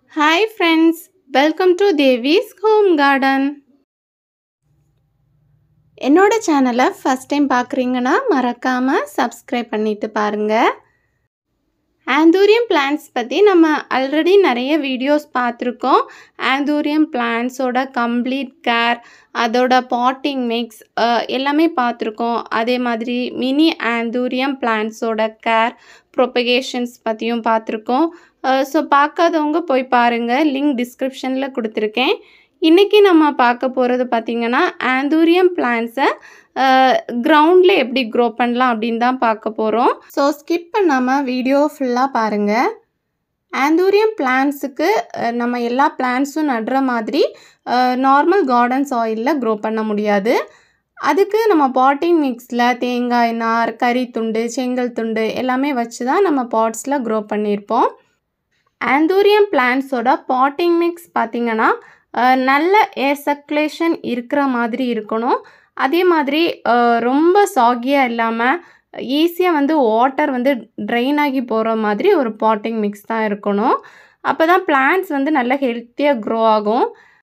hi friends welcome to Devi's home garden என்னோட சேனலை first time பார்க்குறீங்கன்னா மறக்காமல் சப்ஸ்கிரைப் பண்ணிட்டு பாருங்கள் ஆந்தூரியம் பிளான்ஸ் பற்றி நம்ம ஆல்ரெடி நிறைய வீடியோஸ் பார்த்துருக்கோம் ஆந்தூரியம் பிளான்ஸோட கம்ப்ளீட் கேர் அதோட பாட்டிங் மிக்ஸ் எல்லாமே பார்த்துருக்கோம் அதே மாதிரி மினி ஆந்தூரியம் பிளான்ஸோட கேர் ப்ரொபகேஷன்ஸ் பற்றியும் பார்த்துருக்கோம் ஸோ பார்க்காதவங்க போய் பாருங்கள் லிங்க் டிஸ்கிரிப்ஷனில் கொடுத்துருக்கேன் இன்றைக்கி நம்ம பார்க்க போகிறது பார்த்திங்கன்னா ஆந்தூரியம் பிளான்ஸை கிரவுண்டில் எப்படி க்ரோ பண்ணலாம் அப்படின்னு தான் பார்க்க போகிறோம் ஸோ ஸ்கிப் பண்ணாமல் வீடியோ ஃபுல்லாக பாருங்கள் ஆந்தூரியம் பிளான்ஸுக்கு நம்ம எல்லா பிளான்ஸும் நடுற மாதிரி நார்மல் கார்டன் சாயிலில் க்ரோ பண்ண முடியாது அதுக்கு நம்ம பாட்டிங் மிக்ஸில் தேங்காய் நார் கறி துண்டு செங்கல் துண்டு எல்லாமே வச்சு தான் நம்ம பாட்ஸில் க்ரோ பண்ணியிருப்போம் ஆந்தூரியம் பிளான்ஸோட பாட்டிங் மிக்ஸ் பார்த்திங்கன்னா நல்ல ஏர் சர்க்குலேஷன் இருக்கிற மாதிரி இருக்கணும் அதே மாதிரி ரொம்ப சாகியாக இல்லாமல் ஈஸியாக வந்து வாட்டர் வந்து ட்ரைன் ஆகி போகிற மாதிரி ஒரு பாட்டிங் மிக்ஸ் தான் இருக்கணும் அப்போ தான் பிளான்ட்ஸ் வந்து நல்ல ஹெல்த்தியாக க்ரோ ஆகும்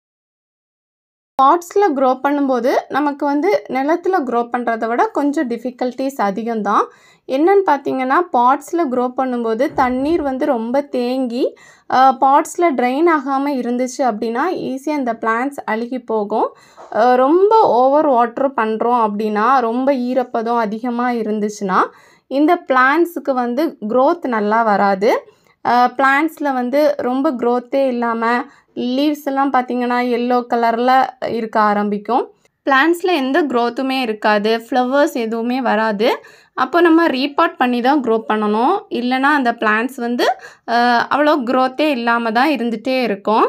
பாட்ஸில் க்ரோ பண்ணும்போது நமக்கு வந்து நிலத்தில் க்ரோ பண்ணுறத விட கொஞ்சம் டிஃபிகல்ட்டிஸ் அதிகம்தான் என்னன்னு பார்த்தீங்கன்னா பாட்ஸில் க்ரோ பண்ணும்போது தண்ணீர் வந்து ரொம்ப தேங்கி பாட்ஸில் ட்ரைன் ஆகாமல் இருந்துச்சு அப்படின்னா ஈஸியாக இந்த பிளான்ட்ஸ் அழுகி போகும் ரொம்ப ஓவர் வாட்ரு பண்ணுறோம் அப்படின்னா ரொம்ப ஈரப்பதம் அதிகமாக இருந்துச்சுன்னா இந்த பிளான்ட்ஸுக்கு வந்து க்ரோத் நல்லா வராது பிளான்ட்ஸில் வந்து ரொம்ப க்ரோத்தே இல்லாமல் லீவ்ஸ் எல்லாம் பார்த்திங்கன்னா எல்லோ கலரில் இருக்க ஆரம்பிக்கும் பிளான்ட்ஸில் எந்த க்ரோத்துமே இருக்காது ஃப்ளவர்ஸ் எதுவுமே வராது அப்போ நம்ம ரீபாட் பண்ணி தான் க்ரோ பண்ணணும் இல்லைனா அந்த பிளான்ட்ஸ் வந்து அவ்வளோ க்ரோத்தே இல்லாமல் தான் இருந்துகிட்டே இருக்கும்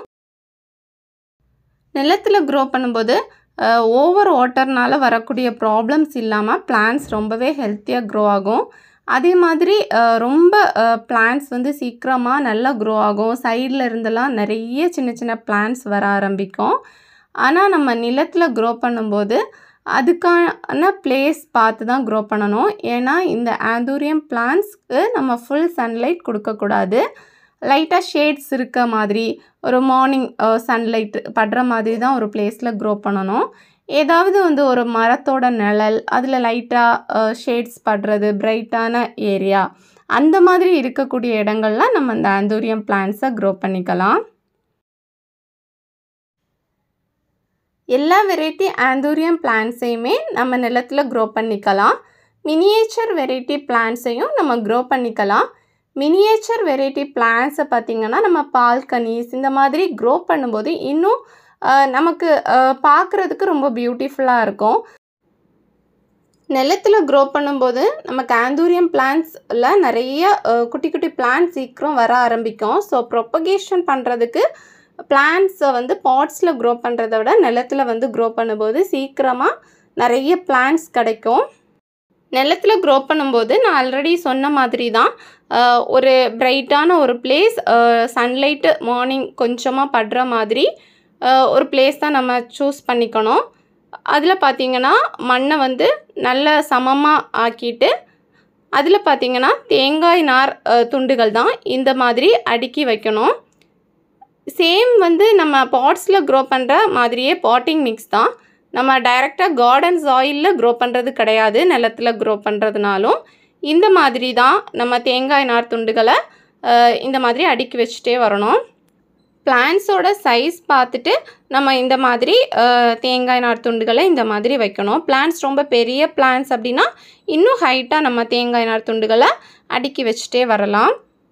நிலத்தில் க்ரோ பண்ணும்போது ஓவர் வாட்டர்னால் வரக்கூடிய ப்ராப்ளம்ஸ் இல்லாமல் பிளான்ட்ஸ் ரொம்பவே ஹெல்த்தியாக க்ரோ ஆகும் அதே மாதிரி ரொம்ப பிளான்ட்ஸ் வந்து சீக்கிரமாக நல்லா க்ரோ ஆகும் சைடில் இருந்தெல்லாம் நிறைய சின்ன சின்ன பிளான்ட்ஸ் வர ஆரம்பிக்கும் ஆனால் நம்ம நிலத்தில் க்ரோ பண்ணும்போது அதுக்கான பிளேஸ் பார்த்து தான் க்ரோ பண்ணணும் ஏன்னா இந்த ஆந்தூரியம் பிளான்ட்ஸ்க்கு நம்ம ஃபுல் சன்லைட் கொடுக்கக்கூடாது லைட்டாக ஷேட்ஸ் இருக்க மாதிரி ஒரு மார்னிங் சன்லைட் படுற மாதிரி தான் ஒரு பிளேஸில் க்ரோ பண்ணணும் ஏதாவது வந்து ஒரு மரத்தோட நிழல் அதில் லைட்டாக ஷேட்ஸ் படுறது பிரைட்டான ஏரியா அந்த மாதிரி இருக்கக்கூடிய இடங்கள்லாம் நம்ம இந்த ஆந்தூரியம் பிளான்ட்ஸை க்ரோ பண்ணிக்கலாம் எல்லா வெரைட்டி ஆந்தூரியம் பிளான்ட்ஸையுமே நம்ம நிலத்தில் க்ரோ பண்ணிக்கலாம் மினியேச்சர் வெரைட்டி பிளான்ட்ஸையும் நம்ம க்ரோ பண்ணிக்கலாம் மினியேச்சர் வெரைட்டி பிளான்ட்ஸை பார்த்திங்கன்னா நம்ம பால்கனிஸ் இந்த மாதிரி க்ரோ பண்ணும்போது இன்னும் நமக்கு பார்க்குறதுக்கு ரொம்ப பியூட்டிஃபுல்லாக இருக்கும் நிலத்தில் க்ரோ பண்ணும்போது நமக்கு ஆந்தூரியம் பிளான்ட்ஸில் நிறைய குட்டி குட்டி பிளான்ட் சீக்கிரம் வர ஆரம்பிக்கும் ஸோ ப்ரொப்பகேஷன் பண்ணுறதுக்கு பிளான்ட்ஸை வந்து பாட்ஸில் க்ரோ பண்ணுறத விட நிலத்தில் வந்து க்ரோ பண்ணும்போது சீக்கிரமாக நிறைய பிளான்ட்ஸ் கிடைக்கும் நிலத்தில் க்ரோ பண்ணும்போது நான் ஆல்ரெடி சொன்ன மாதிரி தான் ஒரு பிரைட்டான ஒரு பிளேஸ் சன்லைட்டு மார்னிங் கொஞ்சமாக படுற மாதிரி ஒரு பிளேஸ் தான் நம்ம சூஸ் பண்ணிக்கணும் அதில் பார்த்திங்கன்னா மண்ணை வந்து நல்ல சமமாக ஆக்கிட்டு அதில் பார்த்திங்கன்னா தேங்காய் நார் துண்டுகள் தான் இந்த மாதிரி அடுக்கி வைக்கணும் சேம் வந்து நம்ம பாட்ஸில் க்ரோ பண்ணுற மாதிரியே பாட்டிங் மிக்ஸ் தான் நம்ம டைரெக்டாக கார்டன் சாயிலில் க்ரோ பண்ணுறது கிடையாது நிலத்தில் க்ரோ பண்ணுறதுனாலும் இந்த மாதிரி தான் நம்ம தேங்காய் நார் துண்டுகளை இந்த மாதிரி அடுக்கி வச்சுட்டே வரணும் பிளான்ஸோட சைஸ் பார்த்துட்டு நம்ம இந்த மாதிரி தேங்காய் நார் துண்டுகளை இந்த மாதிரி வைக்கணும் பிளான்ஸ் ரொம்ப பெரிய பிளான்ஸ் அப்படின்னா இன்னும் ஹைட்டாக நம்ம தேங்காய் நார் துண்டுகளை அடுக்கி வச்சுட்டே வரலாம்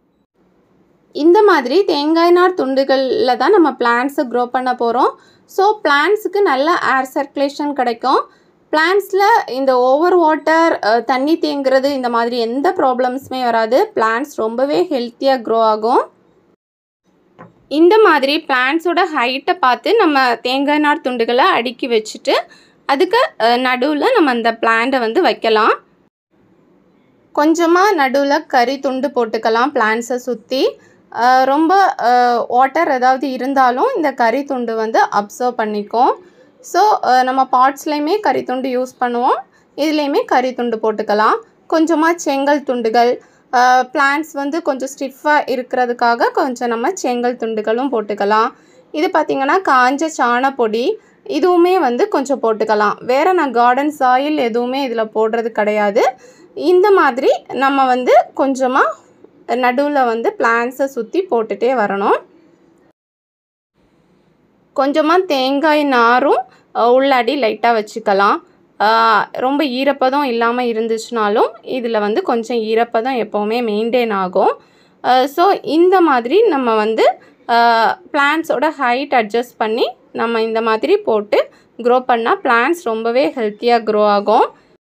இந்த மாதிரி தேங்காய் நார் துண்டுகளில் தான் நம்ம பிளான்ஸை க்ரோ பண்ண போகிறோம் ஸோ பிளான்ஸுக்கு நல்ல ஏர் சர்க்குலேஷன் கிடைக்கும் பிளான்ஸில் இந்த ஓவர் வாட்டர் தண்ணி தேங்குறது இந்த மாதிரி எந்த ப்ராப்ளம்ஸுமே வராது பிளான்ஸ் ரொம்பவே ஹெல்த்தியாக க்ரோ ஆகும் இந்த மாதிரி பிளான்ஸோட ஹைட்டை பார்த்து நம்ம தேங்காய் நார் துண்டுகளை அடுக்கி வச்சுட்டு அதுக்கு நடுவில் நம்ம அந்த பிளான்ட்டை வந்து வைக்கலாம் கொஞ்சமாக நடுவில் கறி துண்டு போட்டுக்கலாம் பிளான்ஸை சுற்றி ரொம்ப வாட்டர் ஏதாவது இருந்தாலும் இந்த கறி துண்டு வந்து அப்சர்வ் பண்ணிக்கும் ஸோ நம்ம பாட்ஸ்லேயுமே கறி துண்டு யூஸ் பண்ணுவோம் இதுலேயுமே கறி துண்டு போட்டுக்கலாம் கொஞ்சமாக செங்கல் துண்டுகள் பிளான்ஸ் வந்து கொஞ்சம் ஸ்டிஃபாக இருக்கிறதுக்காக கொஞ்சம் நம்ம செங்கல் துண்டுகளும் போட்டுக்கலாம் இது பார்த்திங்கன்னா காஞ்ச சாணப்பொடி இதுவுமே வந்து கொஞ்சம் போட்டுக்கலாம் வேறு நான் கார்டன் சாயில் எதுவுமே இதில் போடுறது கிடையாது இந்த மாதிரி நம்ம வந்து கொஞ்சமாக நடுவில் வந்து பிளான்ஸை சுற்றி போட்டுகிட்டே வரணும் கொஞ்சமாக தேங்காய் நாரும் உள்ளாடி லைட்டாக வச்சுக்கலாம் ரொம்ப ஈரப்பதம் இல்லாமல் இருந்துச்சுனாலும் இதில் வந்து கொஞ்சம் ஈரப்பதம் எப்போவுமே மெயின்டைன் ஆகும் ஸோ இந்த மாதிரி நம்ம வந்து பிளான்ஸோட ஹைட் அட்ஜஸ்ட் பண்ணி நம்ம இந்த மாதிரி போட்டு க்ரோ பண்ணால் பிளான்ஸ் ரொம்பவே ஹெல்த்தியாக க்ரோ ஆகும்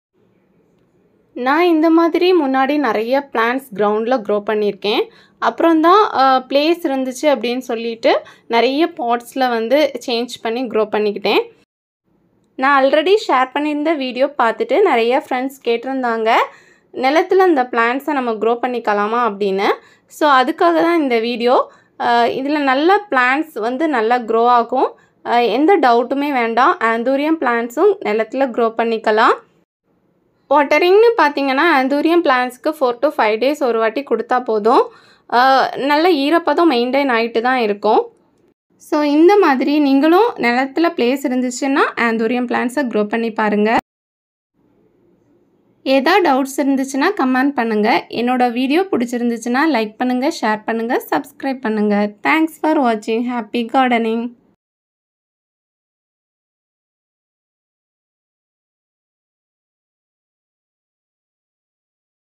நான் இந்த மாதிரி முன்னாடி நிறைய பிளான்ஸ் கிரவுண்டில் க்ரோ பண்ணியிருக்கேன் அப்புறம் தான் பிளேஸ் இருந்துச்சு அப்படின்னு சொல்லிட்டு நிறைய பாட்ஸில் வந்து சேஞ்ச் பண்ணி க்ரோ பண்ணிக்கிட்டேன் நான் ஆல்ரெடி ஷேர் பண்ணியிருந்த வீடியோ பார்த்துட்டு நிறைய ஃப்ரெண்ட்ஸ் கேட்டிருந்தாங்க நிலத்தில் இந்த பிளான்ஸை நம்ம க்ரோ பண்ணிக்கலாமா அப்படின்னு ஸோ அதுக்காக தான் இந்த வீடியோ இதில் நல்ல பிளான்ஸ் வந்து நல்லா க்ரோ ஆகும் எந்த டவுட்டுமே வேண்டாம் ஆந்தூரியம் பிளான்ஸும் நிலத்தில் க்ரோ பண்ணிக்கலாம் வாட்டரிங்னு பார்த்தீங்கன்னா ஆந்தூரியம் பிளான்ஸ்க்கு ஃபோர் டு ஃபைவ் டேஸ் ஒரு வாட்டி கொடுத்தா போதும் நல்ல ஈரப்பதம் மெயின்டைன் ஆகிட்டு தான் இருக்கும் ஸோ இந்த மாதிரி நீங்களும் நிலத்தில் பிளேஸ் இருந்துச்சுன்னா ஆந்தூரியம் பிளான்ஸை க்ரோ பண்ணி பாருங்கள் ஏதா டவுட்ஸ் இருந்துச்சுன்னா கமெண்ட் பண்ணுங்கள் என்னோடய வீடியோ பிடிச்சிருந்துச்சுன்னா லைக் பண்ணுங்கள் ஷேர் பண்ணுங்கள் சப்ஸ்கிரைப் பண்ணுங்கள் தேங்க்ஸ் ஃபார் வாட்சிங் ஹாப்பி கார்டனிங்